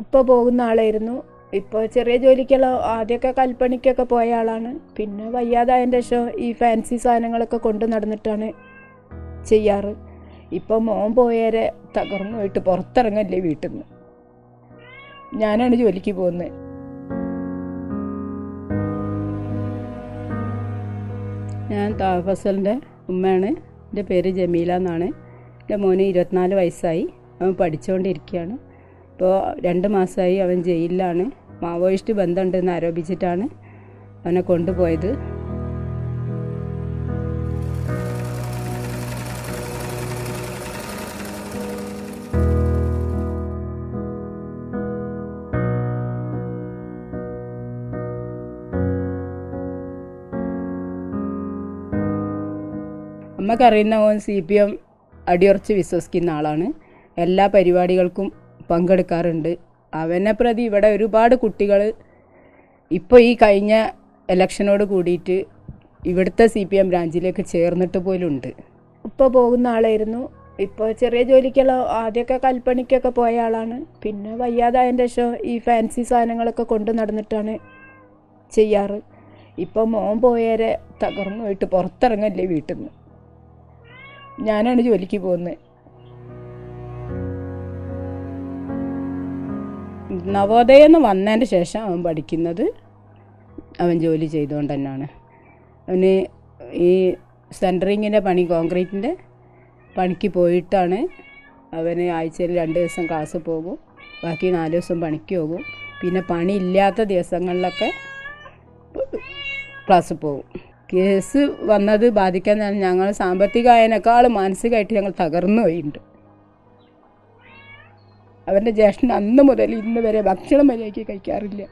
ഇപ്പോൾ പോകുന്ന ആളായിരുന്നു ഇപ്പോൾ ചെറിയ ജോലിക്കുള്ള ആദ്യമൊക്കെ കൽപ്പണിക്കൊക്കെ പോയ ആളാണ് പിന്നെ വയ്യാതായതിൻ്റെ ശേഷം ഈ ഫാൻസി സാധനങ്ങളൊക്കെ കൊണ്ട് നടന്നിട്ടാണ് ചെയ്യാറ് ഇപ്പോൾ മോൻ പോയേരെ തകർന്നു പോയിട്ട് പുറത്തിറങ്ങല്ലേ വീട്ടിൽ നിന്ന് ഞാനാണ് ജോലിക്ക് പോകുന്നത് ഞാൻ താഫസലിൻ്റെ ഉമ്മയാണ് എൻ്റെ പേര് ജമീല എന്നാണ് എൻ്റെ മോന് ഇരുപത്തിനാല് വയസ്സായി അവൻ പഠിച്ചുകൊണ്ടിരിക്കുകയാണ് ഇപ്പോൾ രണ്ട് മാസമായി അവൻ ജയിലിലാണ് മാവോയിസ്റ്റ് ബന്ധമുണ്ടെന്ന് ആരോപിച്ചിട്ടാണ് അവനെ കൊണ്ടുപോയത് അമ്മക്കറിയുന്ന ഓൻ സി പി എം അടിയുറച്ച് വിശ്വസിക്കുന്ന ആളാണ് എല്ലാ പരിപാടികൾക്കും പങ്കെടുക്കാറുണ്ട് അവനെ പ്രതി ഇവിടെ ഒരുപാട് കുട്ടികൾ ഇപ്പോൾ ഈ കഴിഞ്ഞ ഇലക്ഷനോട് കൂടിയിട്ട് ഇവിടുത്തെ സി പി എം ബ്രാഞ്ചിലേക്ക് ചേർന്നിട്ട് പോലും ഉണ്ട് ഇപ്പോൾ പോകുന്ന ആളായിരുന്നു ഇപ്പോൾ ചെറിയ ജോലിക്കുള്ള ആദ്യമൊക്കെ കൽപ്പണിക്കൊക്കെ പോയ ആളാണ് പിന്നെ വയ്യാതായതിൻ്റെ ശേഷം ഈ ഫാൻസി സാധനങ്ങളൊക്കെ കൊണ്ട് നടന്നിട്ടാണ് ചെയ്യാറ് ഇപ്പോൾ മോൻ പോയേരെ തകർന്നു പോയിട്ട് പുറത്തിറങ്ങല്ലേ വീട്ടിൽ നിന്ന് ഞാനാണ് ജോലിക്ക് പോകുന്നത് നവോദയം എന്ന് വന്നതിൻ്റെ ശേഷം അവൻ പഠിക്കുന്നത് അവൻ ജോലി ചെയ്തുകൊണ്ട് തന്നെയാണ് അവന് ഈ സെൻറ്ററിങ്ങിൻ്റെ പണി കോൺക്രീറ്റിൻ്റെ പണിക്ക് പോയിട്ടാണ് അവന് ആഴ്ചയിൽ രണ്ട് ദിവസം ക്ലാസ് പോകും ബാക്കി നാല് ദിവസം പണിക്ക് പോകും പിന്നെ പണി ഇല്ലാത്ത ദിവസങ്ങളിലൊക്കെ ക്ലാസ് പോകും കേസ് വന്നത് ബാധിക്കാൻ ഞങ്ങൾ സാമ്പത്തികമായതിനേക്കാൾ മാനസികമായിട്ട് ഞങ്ങൾ തകർന്നു പോയിട്ടുണ്ട് അവൻ്റെ ജ്യേഷ്ഠൻ അന്ന് മുതൽ ഇന്ന് വരെ ഭക്ഷണം മര്യാദയ്ക്ക് കഴിക്കാറില്ല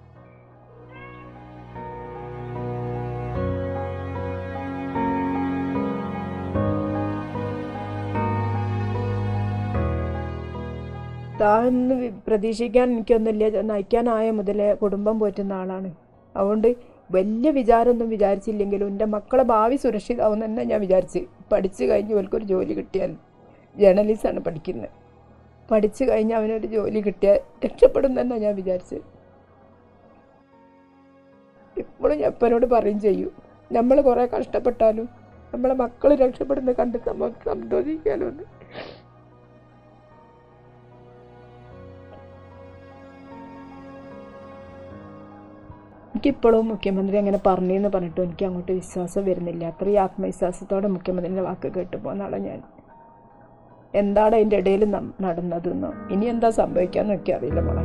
താന്ന് പ്രതീക്ഷിക്കാൻ എനിക്കൊന്നുമില്ല നയിക്കാനായ മുതലേ കുടുംബം പോറ്റുന്ന ആളാണ് അതുകൊണ്ട് വലിയ വിചാരമൊന്നും വിചാരിച്ചില്ലെങ്കിലും എൻ്റെ മക്കളെ ഭാവി സുരക്ഷിതാവും തന്നെ ഞാൻ വിചാരിച്ച് പഠിച്ചു കഴിഞ്ഞ് ഇവർക്കൊരു ജോലി കിട്ടിയാൽ ജേർണലിസ്റ്റാണ് പഠിക്കുന്നത് പഠിച്ചു കഴിഞ്ഞ് അവനൊരു ജോലി കിട്ടിയാൽ രക്ഷപ്പെടും തന്നെ ഞാൻ വിചാരിച്ചത് ഇപ്പോഴും ഞാൻ എപ്പനോട് പറയും ചെയ്യും നമ്മൾ കുറേ കഷ്ടപ്പെട്ടാലും നമ്മളെ മക്കൾ രക്ഷപ്പെടുന്നത് കണ്ടിട്ട് നമുക്ക് സന്തോഷിക്കാലോ എന്ന് എനിക്കിപ്പോഴും മുഖ്യമന്ത്രി അങ്ങനെ പറഞ്ഞെന്ന് പറഞ്ഞിട്ടും എനിക്ക് അങ്ങോട്ട് വിശ്വാസം വരുന്നില്ല അത്രയും ആത്മവിശ്വാസത്തോടെ മുഖ്യമന്ത്രിൻ്റെ വാക്ക് കേട്ടു പോകുന്ന ആളാണ് ഞാൻ എന്താണ് അതിൻ്റെ ഇടയിൽ നം- നടന്നതെന്നോ ഇനി എന്താ സംഭവിക്കാന്ന് എനിക്ക് അറിയില്ല മോളെ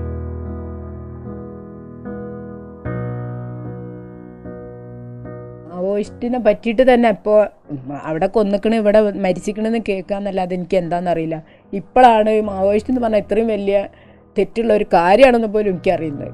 മാവോയിസ്റ്റിനെ പറ്റിയിട്ട് തന്നെ ഇപ്പോൾ അവിടെ കൊന്നിക്കണ് ഇവിടെ മരിച്ചിക്കണെന്ന് കേൾക്കാന്നല്ലാതെ എനിക്ക് എന്താണെന്നറിയില്ല ഇപ്പോഴാണ് മാവോയിസ്റ്റ് എന്ന് പറഞ്ഞാൽ ഇത്രയും വലിയ തെറ്റുള്ള ഒരു കാര്യമാണെന്ന് പോലും എനിക്കറിയുന്നത്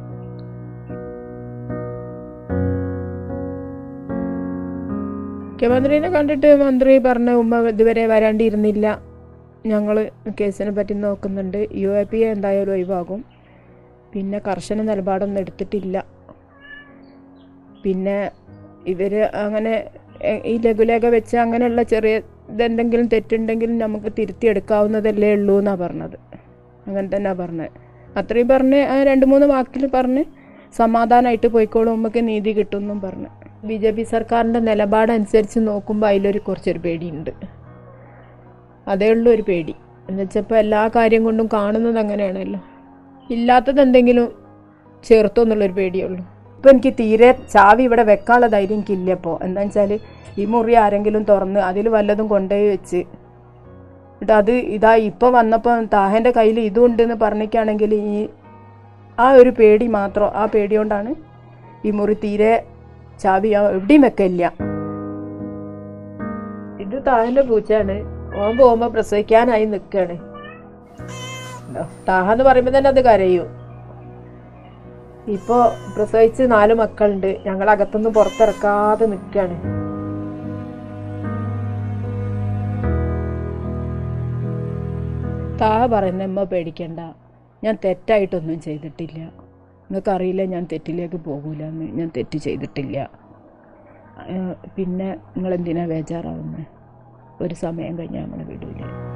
മുഖ്യമന്ത്രിനെ കണ്ടിട്ട് മന്ത്രി പറഞ്ഞ ഉമ്മ ഇതുവരെ വരാണ്ടിരുന്നില്ല ഞങ്ങൾ കേസിനെ പറ്റി നോക്കുന്നുണ്ട് യു എ പി എ എന്തായാലും ഒഴിവാകും പിന്നെ കർശന നിലപാടൊന്നും എടുത്തിട്ടില്ല പിന്നെ ഇവർ അങ്ങനെ എ- ഈ ലഘുലേഖ വെച്ച് അങ്ങനെയുള്ള ചെറിയ ഇതെന്തെങ്കിലും തെറ്റുണ്ടെങ്കിലും നമുക്ക് തിരുത്തിയെടുക്കാവുന്നതല്ലേ ഉള്ളൂ എന്നാണ് പറഞ്ഞത് അങ്ങനെ തന്നെ പറഞ്ഞത് അത്രയും പറഞ്ഞ് ആ രണ്ട് മൂന്ന് വാക്കിൽ പറഞ്ഞ് സമാധാനമായിട്ട് പോയിക്കോളും നമുക്ക് നീതി കിട്ടുമെന്നും പറഞ്ഞു ബി ജെ പി സർക്കാരിൻ്റെ നിലപാടനുസരിച്ച് നോക്കുമ്പോൾ അതിലൊരു കുറച്ചൊരു പേടിയുണ്ട് അതേ ഉള്ളൂ ഒരു പേടി എന്നുവെച്ചപ്പോൾ എല്ലാ കാര്യം കൊണ്ടും കാണുന്നത് അങ്ങനെയാണല്ലോ ഇല്ലാത്തത് എന്തെങ്കിലും ചേർത്തോ എന്നുള്ളൊരു പേടിയേ ഉള്ളൂ ഇപ്പം എനിക്ക് തീരെ ചാവി ഇവിടെ വെക്കാനുള്ള ധൈര്യം എനിക്കില്ല ഇപ്പോൾ എന്താണെന്ന് വെച്ചാൽ ഈ മുറി ആരെങ്കിലും തുറന്ന് അതിൽ വല്ലതും കൊണ്ടുപോയി വെച്ച് എന്നിട്ട് അത് ഇതാ ഇപ്പോൾ വന്നപ്പോൾ താഹൻ്റെ കയ്യിൽ ഇതുണ്ടെന്ന് പറഞ്ഞിട്ടാണെങ്കിൽ ഈ ആ ഒരു പേടി മാത്രം ആ പേടി കൊണ്ടാണ് ഈ മുറി തീരെ ചാവി ആ എവിടെയും വെക്കില്ല ഇത് താഹന്റെ പൂച്ചയാണ് ഓൻ പോകുമ്പോ പ്രസവിക്കാനായി നിൽക്കാണ് താഹ എന്ന് പറയുമ്പോൾ തന്നെ അത് കരയും ഇപ്പോ പ്രസവിച്ച് നാല് മക്കളുണ്ട് ഞങ്ങൾ അകത്തുനിന്ന് പുറത്തിറക്കാതെ നിൽക്കാണ് താ പറയുന്ന അമ്മ പേടിക്കണ്ട ഞാൻ തെറ്റായിട്ടൊന്നും ചെയ്തിട്ടില്ല നിങ്ങൾക്കറിയില്ല ഞാൻ തെറ്റിലേക്ക് പോകൂല എന്ന് ഞാൻ തെറ്റ് ചെയ്തിട്ടില്ല ആ, പിന്നെ നിങ്ങളെന്തിനാ ബേജാറാവുന്നത് ഒരു സമയം കഴിഞ്ഞാൽ നമ്മൾ വിടൂല